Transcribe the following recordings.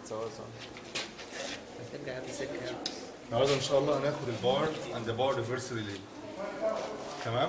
سوا سوا هترجع يا ابني سكه يعني النهارده ان شاء الله هناخد الباور اند باور ريفرس ريلي تمام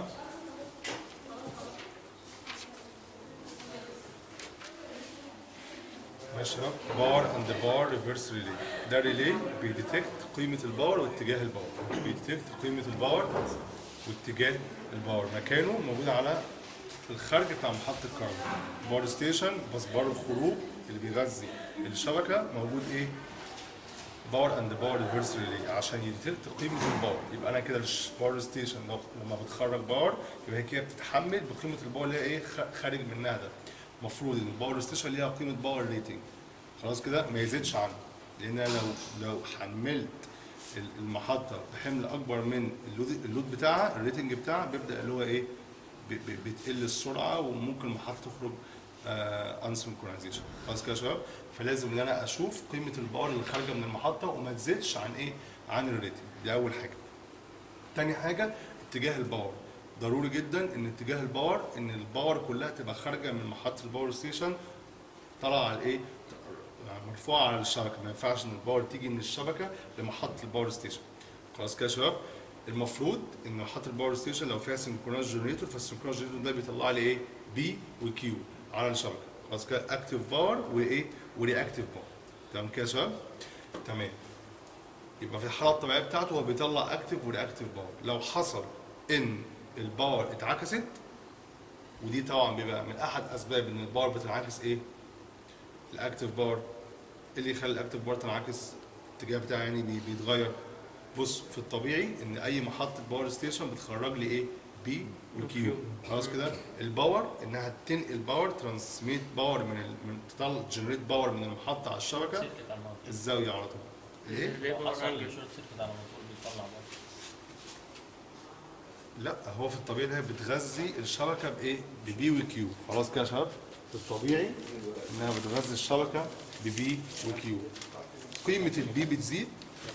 ماشي يا باور اند باور ريفرس ريلي ده ريلي بيديتكت قيمه الباور واتجاه الباور بيديتكت قيمه الباور واتجاه الباور مكانه موجود على الخارج بتاع محطه الكهرباء باور ستيشن بس بار الخروج اللي بيغذي الشبكه موجود ايه باور اند باور ريفرس ريلي عشان يديتكت قيمه الباور يبقى انا كده الباور ستيشن لو- لما بتخرج باور يبقى هي كده بتتحمل بقيمه الباور اللي هي ايه خ- خارج منها ده المفروض ان الباور ستيشن ليها قيمه باور ريتنج خلاص كده ما يزيدش عنه لان انا لو لو حملت ال- المحطه بحمل اكبر من اللود اللود بتاعها الريتنج بتاعها بيبدا اللي هو ايه ب- ب- بتقل السرعه وممكن المحطه تخرج انسنكرونايزيشن خلاص كده يا شباب فلازم ان انا اشوف قيمه الباور اللي خارجه من المحطه وما تزيدش عن ايه عن الريتنج دي اول حاجه تاني حاجه اتجاه الباور ضروري جدا ان اتجاه الباور ان الباور كلها تبقى خارجه من محطه الباور ستيشن طالعه على الايه مرفوعه على الشبكه ما ينفعش ان الباور تيجي من الشبكه لمحطه الباور ستيشن خلاص كده يا شباب المفروض ان محطه الباور ستيشن لو فيها سنكرونايز جنريتور فالسنكرونايز جنريتور ده بيطلع لي ايه بي وكيو على الشبكه خلاص كده اكتف باور وايه ورياكتيف باور تمام كده يا شباب تمام يبقى في الحاله الطبيعيه بتاعته هو بيطلع اكتف ورياكتيف باور لو حصل ان الباور اتعكست ودي طبعا بيبقى من احد اسباب ان الباور بتنعكس ايه الاكتف باور ايه اللي يخلي الاكتف باور تنعكس الاتجاه بتاعها يعني بي- بيتغير بص في الطبيعي ان اي محطه باور ستيشن بتخرج لي ايه بي وكيو خلاص كده الباور انها تنقل باور ترانسميت باور من ال... من تطلع جنريت باور من المحطه على الشبكه سيركت على الموتور الزاويه على طول ايه ليه هو باور حصل انجل له شورت سيركت على الموتور بيطلع برضه لا هو في الطبيعي إن هي بتغذي الشبكه بايه ببي وكيو خلاص كده يا شباب في الطبيعي انها بتغذي الشبكه ببي وكيو قيمه البي بتزيد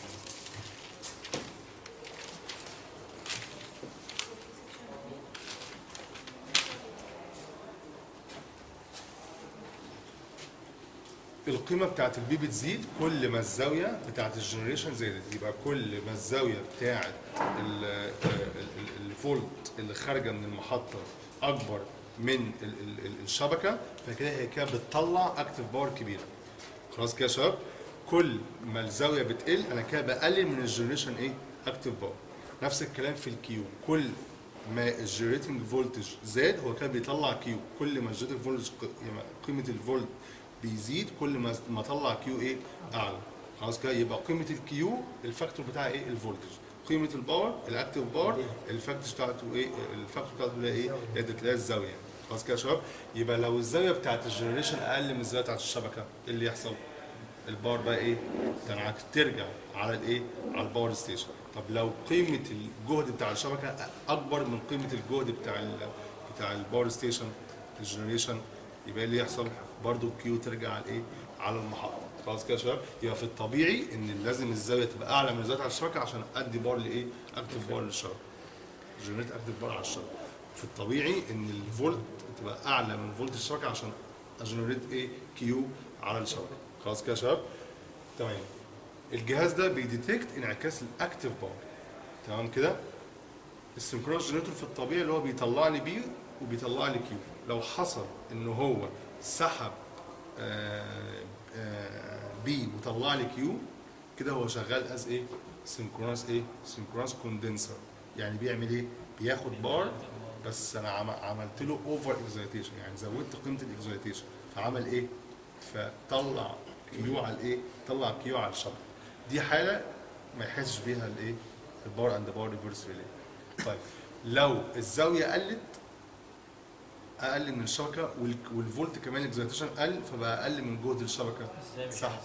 القيمه بتاعت البي بتزيد كل ما الزاويه بتاعت الجنريشن زادت يبقى كل ما الزاويه بتاعت ال- ال- ال- الفولت اللي خارجه من المحطه اكبر من ال- ال- ال- الشبكه فكده هي كده بتطلع اكتف باور كبيره خلاص كده يا شباب كل ما الزاويه بتقل انا كده بقلل من الجنريشن ايه اكتف باور نفس الكلام في الكيو كل ما الجنريتنج فولتج زاد هو كده بيطلع كيو كل ما الجنريتنج فولتج قيمه الفولت بيزيد كل ما ما طلع كيو ايه اعلى خلاص كده يبقى قيمه الكيو الفاكتور بتاعها ايه الفولتج قيمه الباور الاكتف باور الفاكتور بتاعته ايه الفاكتور بتاعته اللي هي ايه اللي تلاقيها الزاويه خلاص كده يا شباب يبقى لو الزاويه بتاعت الجنريشن اقل من الزاويه بتاعت الشبكه ايه اللي يحصل الباور بقى ايه تنعكس ترجع على الايه على الباور ستيشن طب لو قيمه الجهد بتاع الشبكه اكبر من قيمه الجهد بتاع ال بتاع الباور ستيشن الجنريشن يبقى إيه اللي يحصل برضو الكيو ترجع على الايه على المحطه خلاص كده يا شباب يبقى في الطبيعي ان لازم الزاويه تبقى اعلى من الزاويه على الشبكه عشان ادي باور لايه اكتف باور للشبكه جنريت اكتف باور على الشبكه في الطبيعي ان الفولت تبقى اعلى من فولت الشبكه عشان اجنريت ايه كيو على الشبكه خلاص كده يا شباب تمام الجهاز ده بيديتكت انعكاس الاكتف باور تمام كده السنكرونس جنريتور في الطبيعي اللي هو بيطلع لي بي وبيطلع لي كيو لو حصل ان هو سحب آه، آه، بي وطلع لي كيو كده هو شغال از ايه سنكرونس ايه سنكرونس كوندنسر يعني بيعمل ايه بياخد بار بس انا عم- عملت له اوفر اكزايتيشن يعني زودت قيمه الاكزايتيشن فعمل ايه فطلع كيو على الايه طلع كيو على الشبكه دي حاله ما يحسش بيها الايه البار اند بار ريفرس ريلي طيب لو الزاويه قلت اقل من الشبكه وال- والفولت كمان الاكزايتيشن قل فبقى اقل من جهد الشبكه ازاي مش صح. حاسس؟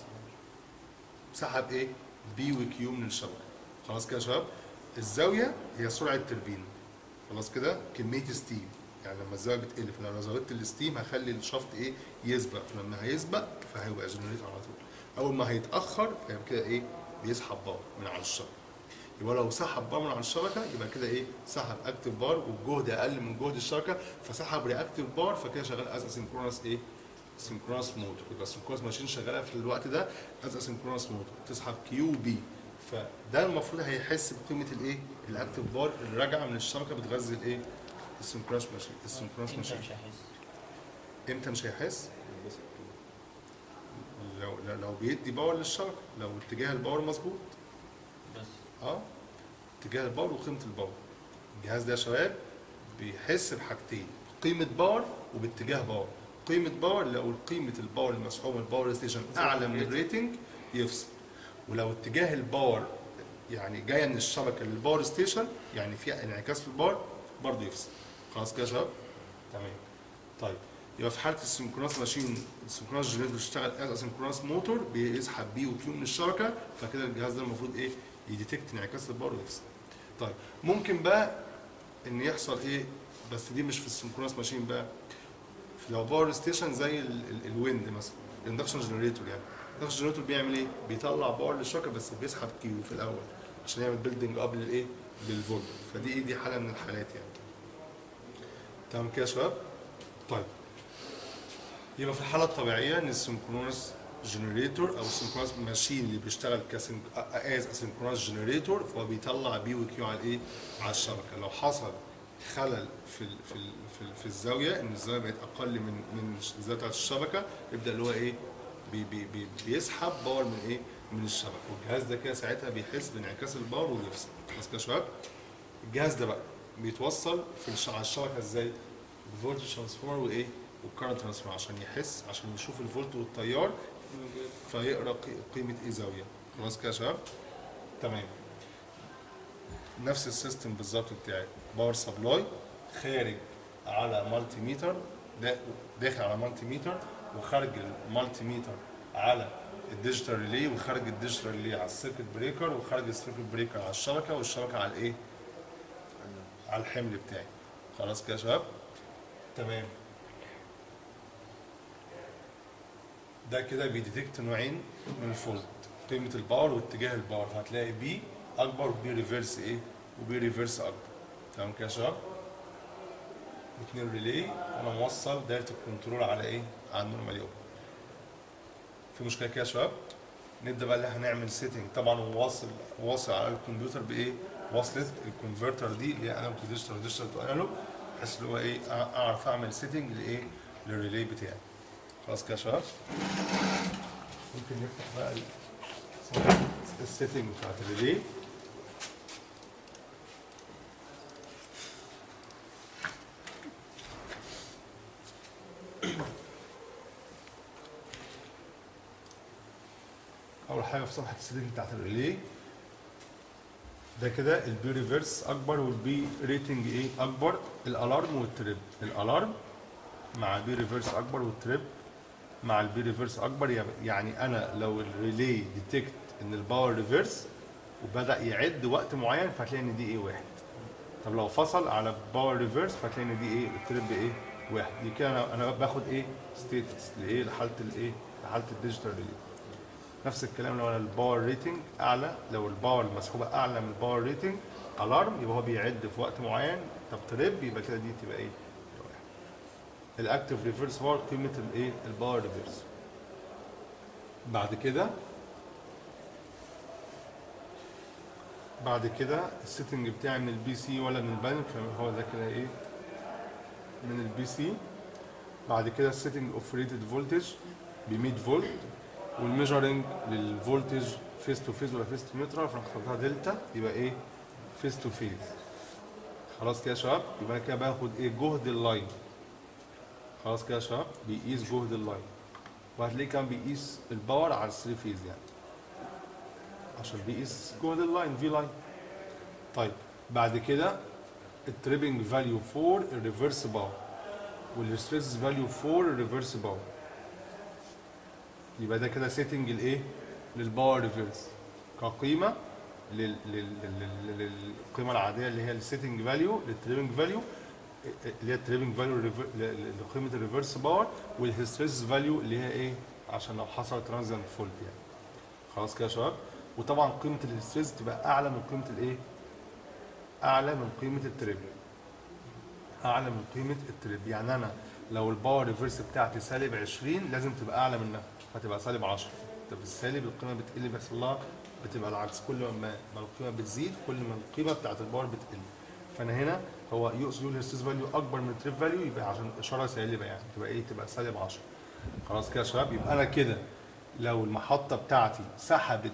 سحب ايه بي وكيو من الشبكه خلاص كده يا شباب الزاويه هي سرعه تربين خلاص كده كميه ستيم يعني لما الزاويه بتقل فلو انا زودت الستيم هخلي الشفط ايه يسبق فلما هيسبق فهيبقى جنريت على طول اول ما هيتاخر فيبقى كده ايه بيسحب باور من على الشبكه يبقى لو سحب باور من على الشبكه يبقى كده ايه سحب اكتف بار والجهد اقل من جهد الشبكه فسحب رياكتيف بار فكده شغال از اسynchronous ايه سينكرونس موتور يبقى السينكرونس ماشين شغاله في الوقت ده از سينكرونس موتور تسحب كيو بي فده المفروض هيحس بقيمه الايه الاكتف بار اللي راجعه من الشبكه بتغذي الايه السينكرونس ماشين السينكرونس امتى ماشين مش هيحس امتى مش هيحس لو لو- لو بيدي باور للشبكه لو اتجاه الباور مظبوط بس اه اتجاه الباور وقيمه الباور الجهاز ده يا شباب بيحس بحاجتين قيمه باور وباتجاه باور قيمه باور لو قيمه الباور المسحوب من الباور ستيشن اعلى من الريتنج يفصل ولو اتجاه الباور يعني جايه من الشبكه للباور ستيشن يعني في انعكاس في الباور برضه يفصل خلاص كده يا شباب تمام طيب يبقى في حاله السنكرونس ماشين السنكرونس جنريتور بيشتغل از سنكرونس موتور بيسحب بي وكيو من الشبكه فكده الجهاز ده المفروض ايه يديتكت انعكاس الباور ويفصل طيب ممكن بقى ان يحصل ايه بس دي مش في السنكرونس ماشين بقى في لو باور ستيشن زي ال- ال- الويند مثلا الاندكشن جنريتور يعني الاندكشن جنريتور بيعمل ايه بيطلع باور للشبكه بس بيسحب كيو في الاول عشان يعمل بيلدنج اب للايه للفولت فدي ايه دي حاله من الحالات يعني تمام كده يا شباب طيب يبقى في الحاله الطبيعيه ان السنكرونس جنريتور او السنكرونس ماشين اللي بيشتغل كاسن از اسنكرونس جنريتور فهو بيطلع بي وكيو على الايه على الشبكه لو حصل خلل في ال في ال في, ال في الزاويه ان الزاويه بقت اقل من من الزاويه بتاعت الشبكه يبدا اللي هو ايه بي بي بي بيسحب باور من ايه من الشبكه والجهاز ده كده ساعتها بيحس بانعكاس الباور ويفصل خلاص كده يا شباب الجهاز ده بقى بيتوصل في الش- على الشبكه ازاي بفولتج ترانسفورمر وايه والكارنت ترانسفورمر عشان يحس عشان يشوف الفولت والتيار فيقرا قي- قيمه ايه زاويه خلاص كده يا شباب تمام نفس السيستم بالظبط بتاعي باور سبلاي خارج على مالتي ميتر دا- داخل على مالتي ميتر وخارج المالتي ميتر على الديجيتال ريلي وخارج الديجيتال ريلي على السيركت بريكر وخارج السيركت بريكر على الشبكه والشبكه على الايه؟ على الحمل بتاعي خلاص كده يا شباب تمام ده كده بيديتكت نوعين من الفولت قيمه الباور واتجاه الباور فهتلاقي بي اكبر وبي ريفرس ايه وبي ريفرس اكبر تمام كده يا شباب اتنين ريلي وانا موصل دايره الكنترول على ايه على النورمال يوم في مشكله كده يا شباب نبدا بقى اللي هنعمل سيتنج طبعا واصل واصل على الكمبيوتر بايه وصلت الكونفرتر دي اللي هي انالوج تو ديجيتال ديجيتال تو انالوج بحيث اللي هو ايه أع- اعرف اعمل سيتنج لايه للريلي بتاعي خلاص كده يا شباب ممكن نفتح بقى ال- السيتنج بتاعت الريلي اول حاجه في صفحه السيتنج بتاعت الريلي ده كده البي ريفرس اكبر والبي ريتنج ايه اكبر الالارم والتريب الالارم مع البي ريفرس اكبر والتريب مع البي ريفرس اكبر يعني انا لو الريلي ديتكت ان الباور ريفرس وبدا يعد وقت معين فهتلاقي ان دي ايه واحد طب لو فصل على باور ريفرس فهتلاقي ان دي ايه التريب ايه واحد دي كده انا انا باخد ايه ستيتس لايه لحاله الايه لحاله الديجيتال ريلي نفس الكلام لو انا الباور ريتنج اعلى لو الباور المسحوبه اعلى من الباور ريتنج الارم يبقى هو بيعد في وقت معين طب تريب يبقى كده دي تبقى ايه تبقى واحد. الاكتف ريفرس باور قيمه الايه الباور ريفرس بعد كده بعد كده السيتنج بتاعي من البي سي ولا من البانل فهو ده كده ايه من البي سي بعد كده السيتنج اوف ريتد فولتج ب 100 فولت والميجرنج للفولتج فيس تو فيز ولا فيس تو نيوترال فنختارها دلتا يبقى ايه فيس تو فيز خلاص كده يا شباب يبقى انا كده باخد ايه جهد اللاين خلاص كده يا شباب بيقيس جهد اللاين وهتلاقيه كان بيقيس الباور على الثري فيز يعني عشان بيقيس جهد اللاين في لاين طيب بعد كده التريبنج فاليو 4 الريفرس باور والستريس فاليو 4 الريفرس باور يبقى ده كده سيتنج الايه للباور ريفرس كقيمه لل- لل- لل- لل- للقيمه العاديه اللي هي السيتنج فاليو للتريبنج فاليو اللي هي التريبنج فاليو لقيمه الريفرس باور والهيستريس فاليو اللي هي ايه عشان لو حصل ترانزيانت فولت يعني خلاص كده يا شباب وطبعا قيمه الهيستريس تبقى اعلى من قيمه الايه اعلى من قيمه التريب اعلى من قيمه التريب يعني انا لو الباور ريفرس بتاعتي سالب 20 لازم تبقى اعلى منها فتبقى سالب 10 طب السالب القيمه بتقل بيحصل لها بتبقى العكس كل ما ما القيمه بتزيد كل ما القيمه بتاعت الباور بتقل فانا هنا هو يقصد يقول الهيستيز فاليو اكبر من التريف فاليو يبقى عشان اشاره سالبه يعني تبقى ايه تبقى سالب 10 خلاص كده يا شباب يبقى انا كده لو المحطه بتاعتي سحبت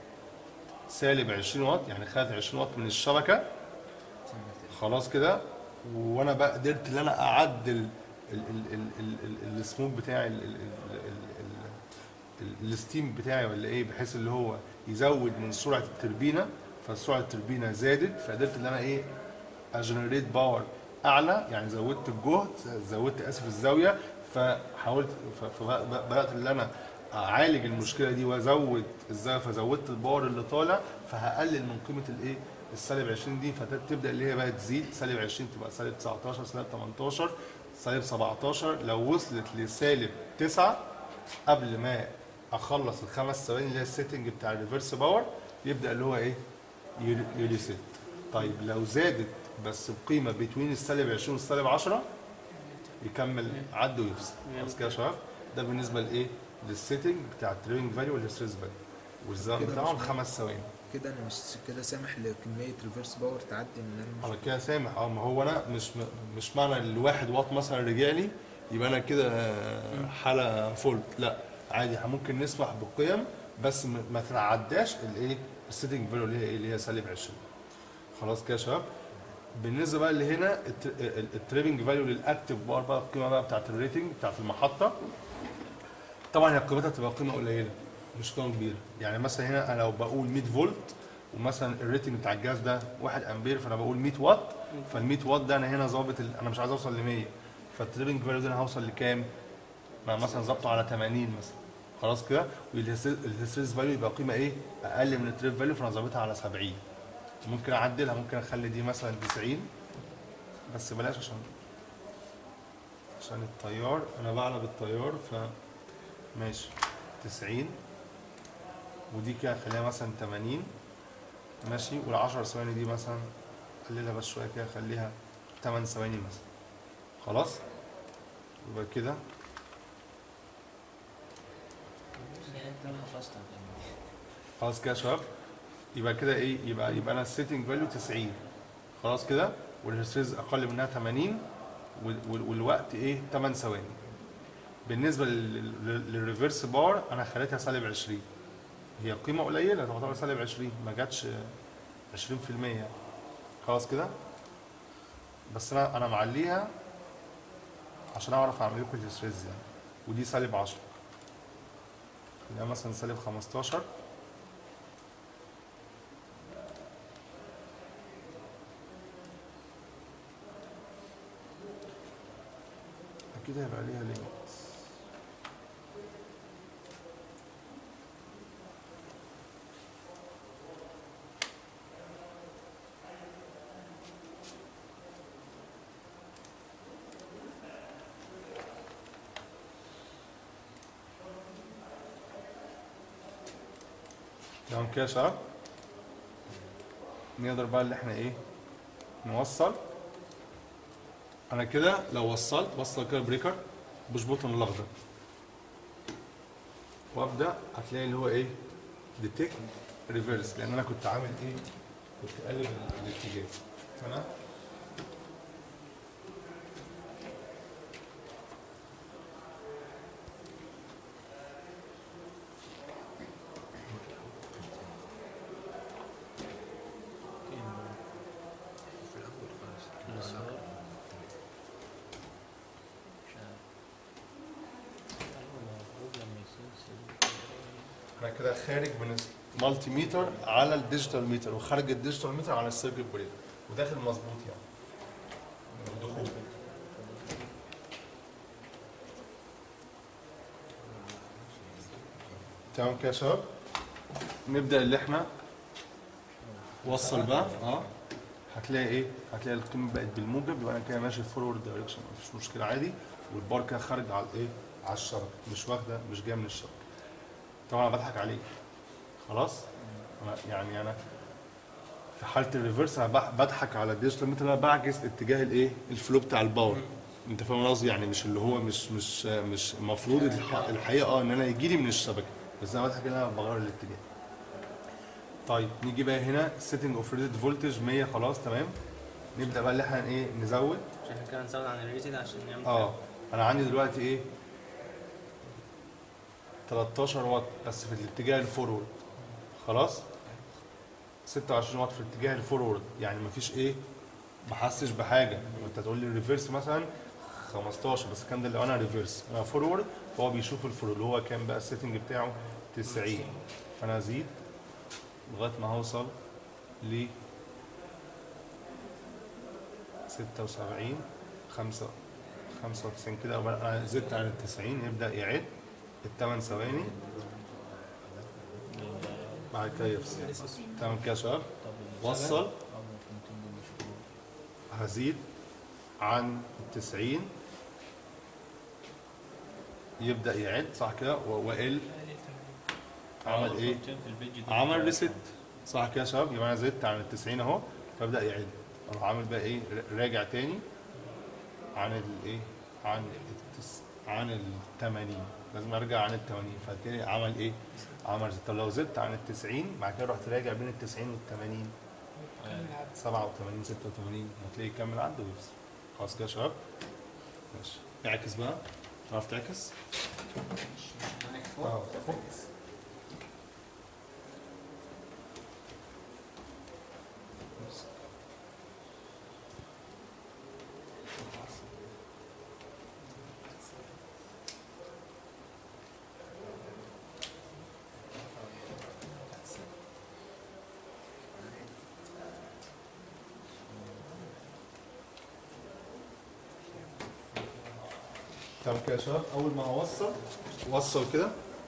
سالب 20 واط يعني خدت 20 واط من الشبكه خلاص كده وانا بقى قدرت ان انا اعدل ال- ال- ال- ال- ال- السموك بتاعي ال- ال- ال- ال- ال- الستيم بتاعي ولا ايه بحيث اللي هو يزود من سرعه التربينه فسرعه التربينه زادت فقدرت ان انا ايه اجنريت باور اعلى يعني زودت الجهد زودت اسف الزاويه فحاولت ف- فبدات ان انا اعالج المشكله دي وازود الزاويه فزودت الباور اللي طالع فهقلل من قيمه الايه السالب 20 دي فتبدا اللي هي بقى تزيد سالب 20 تبقى سالب 19 سالب 18 سالب 17 لو وصلت لسالب 9 قبل ما اخلص الخمس ثواني اللي هي السيتنج بتاع الريفرس باور يبدا اللي هو ايه يري- يريست طيب لو زادت بس بقيمه بين السالب 20 والسالب 10 يكمل عد ويفصل خلاص كده يا شباب ده بالنسبه لايه للسيتنج بتاع التريننج فاليو والستريس فاليو والزمن كده بتاعهم مش- خمس ثواني كده انا مش كده سامح لكميه ريفرس باور تعدي ان انا انا مش كده سامح اه ما هو انا مش مش معنى ان الواحد واط مثلا رجع لي يبقى انا كده آه، حاله فولت لا عادي احنا ممكن نسمح بقيم بس ما ما تتعداش الايه السيتنج فاليو اللي هي ايه اللي هي سالب 20 خلاص كده يا شباب بالنسبه بقى اللي هنا الت- ال- التريبنج فاليو للاكتف بار بقى القيمه بقى بتاعت الريتنج بتاعت المحطه طبعا هي قيمتها بتبقى قيمه قليله مش قيمه كبيره يعني مثلا هنا انا لو بقول 100 فولت ومثلا الريتنج بتاع الجهاز ده 1 امبير فانا بقول 100 واط فال 100 واط ده انا هنا ظابط ال- انا مش عايز اوصل ل 100 فالتريبنج فاليو ده انا هوصل لكام؟ ما مثلا ظابطه على 80 مثلا خلاص كده والهيستريس فاليو يبقى قيمه ايه؟ اقل من التريب فاليو فانا ظابطها على 70 ممكن اعدلها ممكن اخلي دي مثلا 90 بس بلاش عشان عشان التيار انا بعلى بالتيار ف ماشي 90 ودي كده خليها مثلا 80 ماشي وال10 ثواني دي مثلا قللها بس شويه كده خليها 8 ثواني مثلا خلاص يبقى كده يعني انت حفظت خلاص كده يا شباب يبقى كده ايه يبقى يبقى انا السيتنج فاليو 90 خلاص كده والهيستريز اقل منها 80 وال- وال- والوقت ايه 8 ثواني بالنسبه لل- لل- للريفرس بار انا خليتها سالب 20 هي قيمه قليله تعتبر سالب 20 ما جاتش 20% يعني خلاص كده بس انا انا معليها عشان اعرف اعمل لكم الهيستريز يعني ودي سالب 10 خليها مثلا سالب 15 اكيد هيبقى ليها ليميت تمام كده يا شباب نقدر بقى اللي احنا ايه نوصل انا كده لو وصلت وصل كده بريكر بوش بوتن الاخضر وابدا هتلاقي اللي هو ايه ديتكت ريفرس لان انا كنت عامل ايه كنت قلب الاتجاه فانا في الاول خالص الصور مش عارف هو المفروض لما يسلسل انا كده خارج من مالتي ميتر على الديجيتال ميتر وخارج الديجيتال ميتر على السيركت بريكر وداخل مظبوط يعني الدخول تمام كده يا شباب نبدا اللي احنا وصل بقى اه هتلاقي ايه هتلاقي القيمه بقت بالموجب يبقى انا كده ماشي فورورد دايركشن مفيش مشكله عادي والبار كده خارج على الايه على الشبكه مش واخده مش جايه من الشبكه طبعا انا بضحك عليك خلاص أنا يعني انا في حاله الريفرس انا بح- بضحك على الديجيتال ميتر انا بعكس اتجاه الايه الفلو بتاع الباور انت فاهم قصدي يعني مش اللي هو مش مش مش المفروض الح- الحقيقه اه ان انا يجي لي من الشبكه بس انا بضحك ان انا بغير الاتجاه طيب نيجي بقى هنا سيتنج اوف ريتد فولتج 100 خلاص تمام نبدا بقى اللي احنا ايه نزود عشان احنا كده نزود عن الريتد عشان نعمل اه انا عندي دلوقتي ايه 13 واط بس في الاتجاه الفورورد خلاص 26 واط في الاتجاه الفورورد يعني مفيش ايه ما حسش بحاجه وانت تقول لي الريفرس مثلا 15 بس الكلام ده لو انا ريفرس انا فورورد فهو بيشوف الفورورد اللي هو كام بقى السيتنج بتاعه 90 فانا ازيد لغايه ما هوصل ل 76 5 95 كده أو انا زدت عن ال 90 يبدا يعد الثمان ثواني بعد كده يفصل تمام كده يا شباب وصل هزيد عن ال 90 يبدا يعد صح كده و- وال عمل ايه؟ عمل ريست صح كده يا شباب يبقى انا زدت عن ال 90 اهو فابدا يعد اروح عامل بقى ايه ر- راجع تاني عن الايه عن التس... عن ال 80 لازم ارجع عن ال 80 فكده عمل ايه عمل ريست. طب لو زدت عن ال 90 بعد كده رحت راجع بين ال 90 وال 80 87 86 هتلاقيه يكمل عنده ويفصل خلاص كده يا شباب ماشي اعكس بقى تعرف تعكس اه تمام كده يا شباب اول ما اوصل وصل كده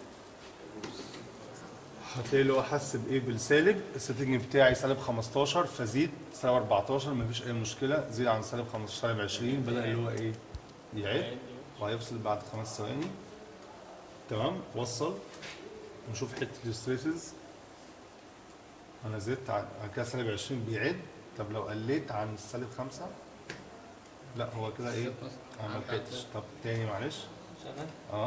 هتلاقي اللي هو حس بايه بالسالب السيتنج بتاعي سالب 15 فزيد سالب 14 مفيش اي مشكله زيد عن سالب 15 سالب 20 بدا اللي هو ايه يعد وهيفصل بعد خمس ثواني تمام وصل نشوف حته الستريسز انا زدت عن عن كده سالب 20 بيعد طب لو قليت عن السالب 5 لا هو كده ايه انا ما لحقتش طب تاني معلش شغال اه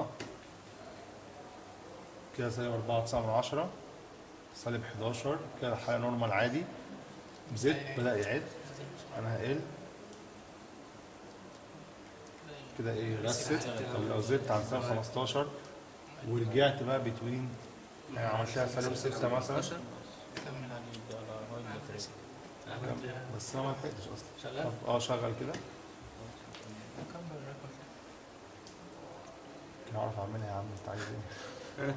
كده سالب 4 9 من 10 سالب 11 كده حاجه نورمال عادي زدت بدا يعد انا هقل كده ايه رست طب لو زدت عن سالب 15 ورجعت بقى بتوين يعني عملتها سالب 6 مثلا بس انا ما لحقتش اصلا شغال طب اه شغل كده كان اعرف اعملها يا عم انت عايز ايه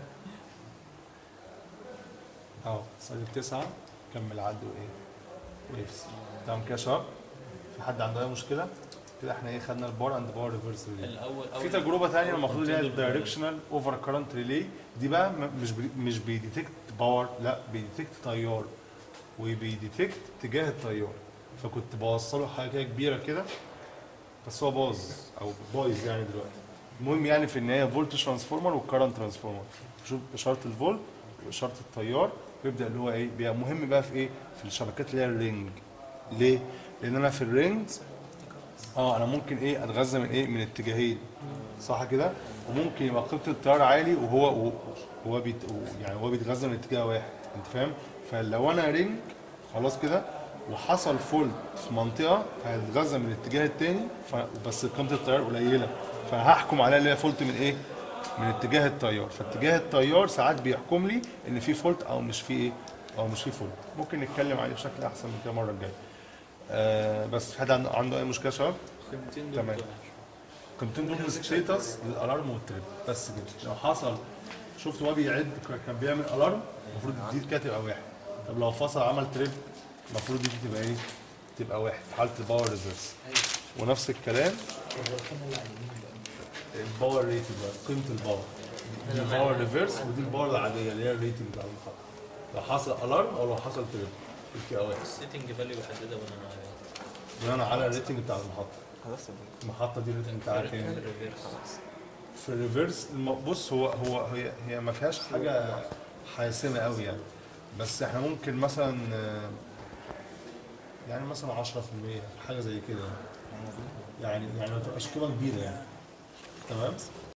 اهو سالب تسعة كمل عد وايه ويفصل تمام كده يا شباب في حد عنده اي مشكله كده احنا ايه خدنا البار اند باور ريفرس ريلي الاول في تجربه ثانيه المفروض اللي هي الدايركشنال اوفر كارنت ريلي دي بقى م- مش بي مش بيديتكت باور لا بيديتكت تيار وبيديتكت اتجاه التيار فكنت بوصله حاجه كده كبيره كده بس هو باظ او بايظ يعني دلوقتي المهم يعني في النهايه فولت ترانسفورمر والكرنت ترانسفورمر شوف اشاره الفولت واشاره التيار ويبدا اللي هو ايه بيبقى مهم بقى في ايه في الشبكات اللي هي الرينج ليه لان انا في الرينج اه انا ممكن ايه اتغذى من ايه من اتجاهين صح كده وممكن يبقى قيمه التيار عالي وهو وهو بيت يعني هو بيتغذى من اتجاه واحد انت فاهم فلو انا رينج خلاص كده وحصل فولت في منطقه هيتغذى من الاتجاه التاني ف- بس قيمه التيار قليله فهحكم عليها اللي هي فولت من ايه من اتجاه التيار فاتجاه التيار ساعات بيحكم لي ان في فولت او مش في ايه او مش في فولت ممكن نتكلم عليه بشكل احسن من كده المره الجايه آه بس في حد عنده عنده اي مشكله يا شباب القيمتين تمام. كنت دول ستيتس للالارم والتريب بس كده لو حصل شفت هو بيعد كان بيعمل الارم المفروض دي كده تبقى واحد طب لو فصل عمل تريب المفروض دي تبقى ايه؟ تبقى واحد في حاله الباور ريفرس ونفس الكلام الباور ريتنج بقى قيمه الباور دي الباور ريفرس ودي الباور العاديه اللي هي الريتنج بتاع المحطه لو حصل الارم او لو حصل تريب بتبقى واحد السيتنج فاليو بحددها وانا بناء على الريتنج بتاع المحطه المحطه دي الريتنج بتاعها كام؟ في الريفرس الم- بص هو هو هي هي ما فيهاش حاجه حاسمه قوي يعني بس احنا ممكن مثلا آه، يعني مثلا 10% حاجه زي كده يعني. يعني يعني ما تبقاش قيمه كبيره يعني تمام